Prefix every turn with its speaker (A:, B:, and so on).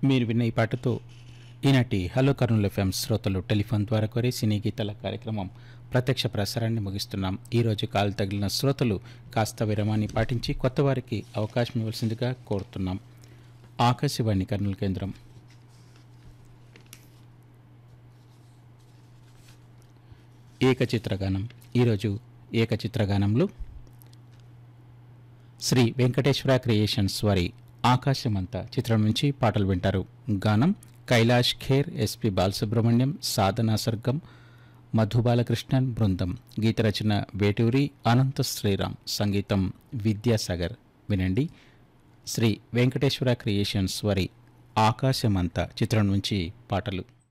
A: మీరు విన్న ఈ పాటతో ఈనాటి హలో కర్నూలు ఎఫ్ఎం శ్రోతలు టెలిఫోన్ ద్వారా కోరే సినీ గీతాల కార్యక్రమం ప్రత్యక్ష ప్రసారాన్ని ముగిస్తున్నాం ఈరోజు కాలు తగిలిన శ్రోతలు కాస్త విరమాన్ని పాటించి కొత్త వారికి అవకాశం ఇవ్వాల్సిందిగా కోరుతున్నాం ఆకాశవాణి కర్నూలు కేంద్రం ఏకచిత్రగానం ఈరోజు ఏకచిత్రగానంలో శ్రీ వెంకటేశ్వర క్రియేషన్స్ వారి ఆకాశమంత చిత్రం నుంచి పాటలు వింటారు గానం కైలాష్ ఖేర్ ఎస్పి బాలసుబ్రహ్మణ్యం సాధనా సర్గం మధుబాలకృష్ణన్ బృందం గీత రచన వేటూరి అనంత శ్రీరామ్ సంగీతం విద్యాసాగర్ వినండి శ్రీ వెంకటేశ్వర క్రియేషన్స్ వారి ఆకాశమంత చిత్రం నుంచి పాటలు